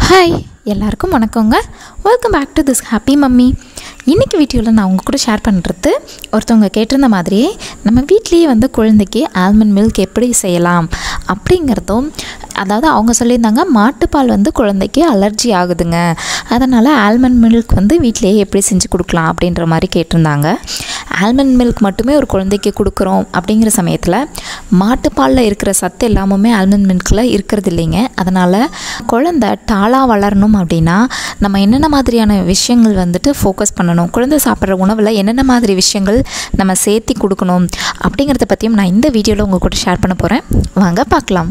hi எல்லாருக்கும் வணக்கங்க welcome back to this Happy Mummy இன்றைக்கி வீடியோவில் நான் உங்கள் கூட ஷேர் பண்ணுறது ஒருத்தவங்க கேட்டிருந்த மாதிரியே நம்ம வீட்லேயே வந்து குழந்தைக்கு ஆல்மண்ட் மில்க் எப்படி செய்யலாம் அப்படிங்கிறதும் அதாவது அவங்க சொல்லியிருந்தாங்க மாட்டுப்பால் வந்து குழந்தைக்கு அலர்ஜி ஆகுதுங்க அதனால் ஆல்மண்ட் மில்க் வந்து வீட்டிலேயே எப்படி செஞ்சு கொடுக்கலாம் அப்படின்ற மாதிரி கேட்டிருந்தாங்க ஆல்மண்ட் மில்க் மட்டுமே ஒரு குழந்தைக்கு கொடுக்குறோம் அப்படிங்கிற சமயத்தில் மாட்டுப்பாலில் இருக்கிற சத்து எல்லாமுமே ஆல்மண்ட் மில்கில் இருக்கிறது இல்லைங்க அதனால் குழந்தை டாலாக வளரணும் அப்படின்னா நம்ம என்னென்ன மாதிரியான விஷயங்கள் வந்துட்டு ஃபோக்கஸ் பண்ணணும் குழந்தை சாப்பிட்ற உணவில் என்னென்ன மாதிரி விஷயங்கள் நம்ம சேர்த்தி கொடுக்கணும் அப்படிங்கிறத பற்றியும் நான் இந்த வீடியோவில் உங்கள் கூட ஷேர் பண்ண போகிறேன் வாங்க பார்க்கலாம்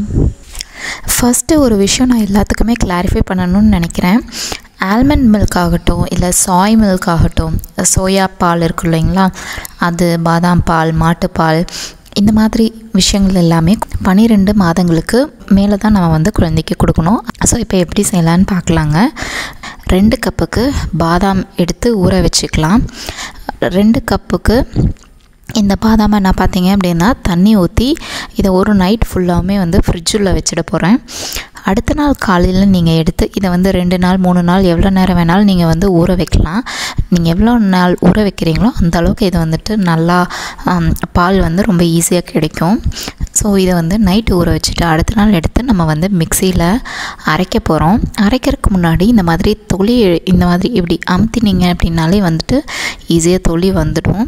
ஃபஸ்ட்டு ஒரு விஷயம் நான் எல்லாத்துக்குமே கிளாரிஃபை பண்ணணும்னு நினைக்கிறேன் ஆல்மண்ட் மில்க் ஆகட்டும் இல்லை சாய் மில்க் ஆகட்டும் சோயா பால் இருக்கு இல்லைங்களா அது பாதாம் பால் மாட்டுப்பால் இந்த மாதிரி விஷயங்கள் எல்லாமே பன்னிரெண்டு மாதங்களுக்கு மேலே தான் நம்ம வந்து குழந்தைக்கு கொடுக்கணும் ஸோ இப்போ எப்படி செய்யலான்னு பார்க்கலாங்க ரெண்டு கப்புக்கு பாதாம் எடுத்து ஊற வச்சுக்கலாம் ரெண்டு கப்புக்கு இந்த பாதாமை நான் பார்த்தீங்க அப்படின்னா தண்ணி ஊற்றி இதை ஒரு நைட் ஃபுல்லாகவுமே வந்து ஃப்ரிட்ஜுள்ள வச்சிட போகிறேன் அடுத்த நாள் காலையில் நீங்கள் எடுத்து இதை வந்து ரெண்டு நாள் மூணு நாள் எவ்வளோ நேரம் வேணாலும் நீங்கள் வந்து ஊற வைக்கலாம் நீங்கள் எவ்வளோ நாள் ஊற வைக்கிறீங்களோ அந்த அளவுக்கு இது வந்துட்டு நல்லா ஆம், பால் வந்து ரொம்ப ஈஸியாக கிடைக்கும் ஸோ இதை வந்து நைட்டு ஊற வச்சுட்டு அடுத்த நாள் எடுத்து நம்ம வந்து மிக்சியில் அரைக்க போகிறோம் அரைக்கிறதுக்கு முன்னாடி இந்த மாதிரி தொளி இந்த மாதிரி இப்படி அமுத்தினீங்க அப்படின்னாலே வந்துட்டு ஈஸியாக தொளி வந்துடும்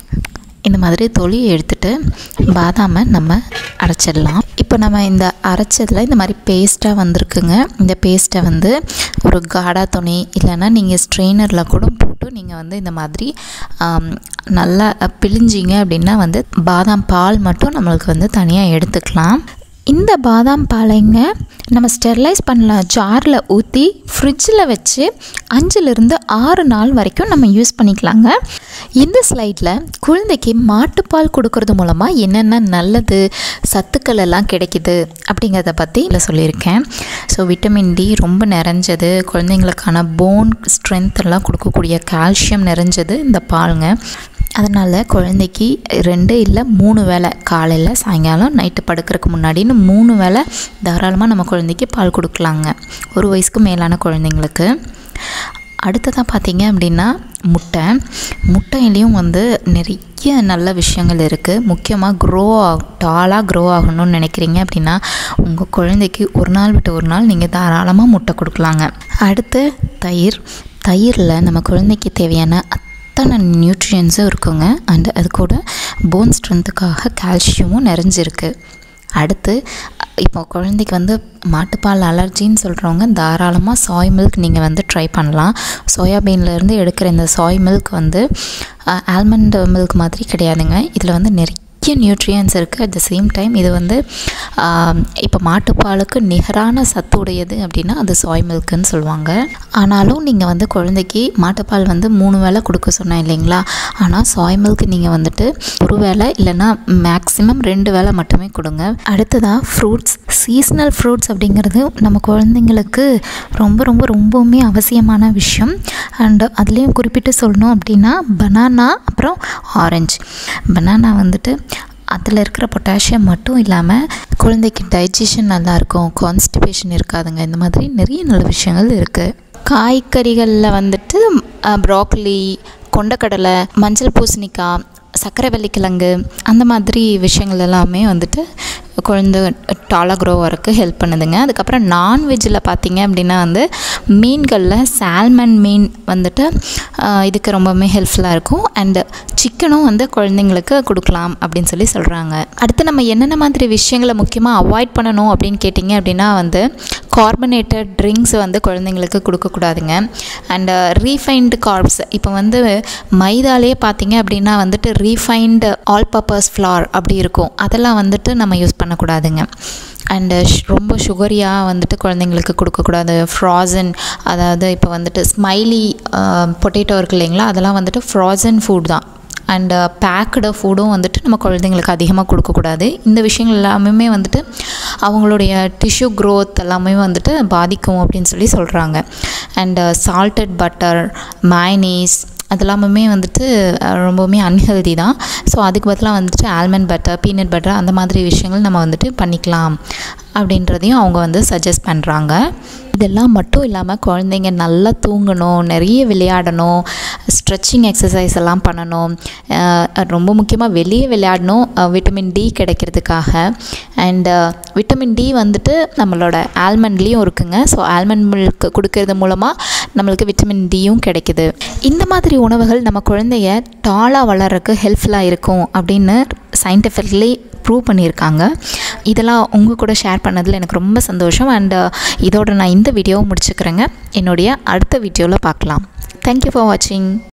இந்த மாதிரி தொளி எடுத்துட்டு பாதாமை நம்ம அரைச்சிடலாம் இப்போ நம்ம இந்த அரைச்சதில் இந்த மாதிரி பேஸ்ட்டாக வந்திருக்குங்க இந்த பேஸ்ட்டை வந்து ஒரு காடா துணி இல்லைன்னா நீங்கள் ஸ்ட்ரெயினரில் கூட போட்டு நீங்கள் வந்து இந்த மாதிரி ஆம், நல்லா பிழிஞ்சிங்க அப்படின்னா வந்து பாதாம் பால் மட்டும் நம்மளுக்கு வந்து தனியாக எடுத்துக்கலாம் இந்த பாதாம் பாலைங்க நம்ம ஸ்டெர்லைஸ் பண்ணலாம் ஜாரில் ஊற்றி ஃப்ரிட்ஜில் வச்சு அஞ்சுலேருந்து ஆறு நாள் வரைக்கும் நம்ம யூஸ் பண்ணிக்கலாங்க இந்த ஸ்லைடில் குழந்தைக்கு மாட்டுப்பால் கொடுக்கறது மூலமாக என்னென்ன நல்லது சத்துக்கள் எல்லாம் கிடைக்குது அப்படிங்கிறத பற்றி இதில் சொல்லியிருக்கேன் ஸோ விட்டமின் டி ரொம்ப நிறைஞ்சது குழந்தைங்களுக்கான போன் ஸ்ட்ரென்த் எல்லாம் கொடுக்கக்கூடிய கால்சியம் நிறைஞ்சது இந்த பாலுங்க அதனால் குழந்தைக்கு ரெண்டு இல்லை மூணு வேளை காலையில் சாயங்காலம் நைட்டு படுக்கிறதுக்கு முன்னாடின்னு மூணு வேளை தாராளமாக நம்ம குழந்தைக்கு பால் கொடுக்கலாங்க ஒரு வயசுக்கு மேலான குழந்தைங்களுக்கு அடுத்ததாக பார்த்தீங்க அப்படின்னா முட்டை முட்டையிலையும் வந்து நிறைய நல்ல விஷயங்கள் இருக்குது முக்கியமாக க்ரோ ஆக டாலாக க்ரோ ஆகணும்னு நினைக்கிறீங்க அப்படின்னா உங்கள் குழந்தைக்கு ஒரு நாள் விட்டு ஒரு நாள் நீங்கள் தாராளமாக முட்டை கொடுக்கலாங்க அடுத்து தயிர் தயிரில் நம்ம குழந்தைக்கு தேவையான அத்தனை நியூட்ரியன்ஸும் இருக்குங்க அண்ட் அது கூட போன் ஸ்ட்ரென்த்துக்காக கால்சியமும் நிறைஞ்சிருக்கு அடுத்து இப்போ குழந்தைக்கு வந்து மாட்டுப்பால் அலர்ஜின்னு சொல்கிறவங்க தாராளமாக சாய் மில்க் நீங்கள் வந்து ட்ரை பண்ணலாம் சோயாபீன்லேருந்து எடுக்கிற இந்த சாய் மில்க் வந்து ஆல்மண்ட் மில்க் மாதிரி கிடையாதுங்க இதில் வந்து நிறைய நியூட்ரியன்ஸ் இருக்குது அட் த சேம் டைம் இது வந்து ஆம், இப்போ மாட்டுப்பாலுக்கு நிகரான சத்து உடையது அப்படின்னா அது சாய் மில்க்குன்னு சொல்லுவாங்க ஆனாலும் நீங்கள் வந்து குழந்தைக்கு மாட்டுப்பால் வந்து மூணு வேளை கொடுக்க சொன்னேன் இல்லைங்களா ஆனால் சாய் மில்க் நீங்கள் வந்துட்டு ஒரு வேளை இல்லைன்னா மேக்ஸிமம் ரெண்டு வேளை மட்டுமே கொடுங்க அடுத்ததாக ஃப்ரூட்ஸ் சீசனல் ஃப்ரூட்ஸ் அப்படிங்கிறது நம்ம குழந்தைங்களுக்கு ரொம்ப ரொம்ப ரொம்பவுமே அவசியமான விஷயம் அண்ட் அதுலேயும் குறிப்பிட்டு சொல்லணும் அப்படின்னா பனானா அப்புறம் ஆரஞ்சு பனானா வந்துட்டு அதில் இருக்கிற பொட்டாசியம் மட்டும் இல்லாமல் குழந்தைக்கு டைஜஷன் நல்லாயிருக்கும் கான்ஸ்டிபேஷன் இருக்காதுங்க இந்த மாதிரி நிறைய நல்ல விஷயங்கள் இருக்குது காய்கறிகளில் வந்துட்டு ப்ராக்கலி கொண்டக்கடலை மஞ்சள் பூசணிக்காய் சர்க்கரை வெள்ளிக்கிழங்கு அந்த மாதிரி விஷயங்கள் எல்லாமே வந்துட்டு குழந்தை டாலா க்ரோ வரக்கு ஹெல்ப் பண்ணுதுங்க அதுக்கப்புறம் நான்வெஜ்ஜில் பார்த்தீங்க அப்படின்னா வந்து மீன்களில் சால்மன் மீன் வந்துட்டு ஆஹ், இதுக்கு ரொம்பவுமே ஹெல்ப்ஃபுல்லாக இருக்கும் அண்டு சிக்கனும் வந்து குழந்தைங்களுக்கு கொடுக்கலாம் அப்படின்னு சொல்லி சொல்கிறாங்க அடுத்து நம்ம என்னென்ன மாதிரி விஷயங்களை முக்கியமாக அவாய்ட் பண்ணணும் அப்படின்னு கேட்டிங்க அப்படின்னா வந்து கார்பனேட்டட் ட்ரிங்க்ஸ் வந்து குழந்தைங்களுக்கு கொடுக்கக்கூடாதுங்க அண்டு ரீஃபைன்டு கார்ப்ஸ் இப்போ வந்து மைதாலே பார்த்தீங்க அப்படின்னா வந்துட்டு ரீஃபைன்டு ஆல் பர்பஸ் ஃப்ளார் அப்படி இருக்கும் அதெல்லாம் வந்துட்டு நம்ம யூஸ் பண்ணக்கூடாதுங்க அண்டு ரொம்ப சுகரியாக வந்துட்டு குழந்தைங்களுக்கு கொடுக்கக்கூடாது ஃப்ராசன் அதாவது இப்போ வந்துட்டு ஸ்மைலி பொட்டேட்டோ இருக்கு இல்லைங்களா அதெல்லாம் வந்துட்டு ஃப்ராசன் ஃபுட் தான் அண்டு பேக்கடு ஃபுட்டும் வந்துட்டு நம்ம குழந்தைங்களுக்கு அதிகமாக கொடுக்கக்கூடாது இந்த விஷயங்கள் எல்லாமே வந்துட்டு அவங்களுடைய டிஷ்யூ க்ரோத் எல்லாமே வந்துட்டு பாதிக்கும் அப்படின்னு சொல்லி சொல்கிறாங்க அண்டு சால்டட் பட்டர் மைனீஸ் அதெல்லாமுமே வந்துட்டு அஹ், ரொம்பவுமே அன்ஹெல்தி தான் ஸோ அதுக்கு பதிலாக வந்துட்டு ஆல்மண்ட் பட்டர் பீனட் பட்டர் அந்த மாதிரி விஷயங்கள் நம்ம வந்துட்டு பண்ணிக்கலாம் அப்படின்றதையும் அவங்க வந்து சஜஸ்ட் பண்ணுறாங்க இதெல்லாம் மட்டும் இல்லாமல் குழந்தைங்க நல்லா தூங்கணும் நிறைய விளையாடணும் ஸ்ட்ரெச்சிங் எக்ஸசைஸ் எல்லாம் பண்ணணும் அஹ் ரொம்ப முக்கியமாக வெளியே விளையாடணும் விட்டமின் டி கிடைக்கிறதுக்காக அண்ட் விட்டமின் டி வந்துட்டு நம்மளோட ஆல்மண்ட்லேயும் இருக்குங்க ஸோ ஆல்மண்ட் மில்க் கொடுக்கறது மூலமாக நம்மளுக்கு விட்டமின் டியும் கிடைக்குது இந்த மாதிரி உணவுகள் நம்ம குழந்தைய டாலாக வளர்கிறதுக்கு ஹெல்ப்ஃபுல்லாக இருக்கும் அப்படின்னு சயின்டிஃபிக்லி ப்ரூவ் பண்ணியிருக்காங்க இதெல்லாம் உங்கள் கூட ஷேர் பண்ணதில் எனக்கு ரொம்ப சந்தோஷம் அண்ட் இதோட நான் இந்த வீடியோவை முடிச்சுக்கிறேங்க என்னுடைய அடுத்த வீடியோவில் பார்க்கலாம் தேங்க்யூ ஃபார் வாட்சிங்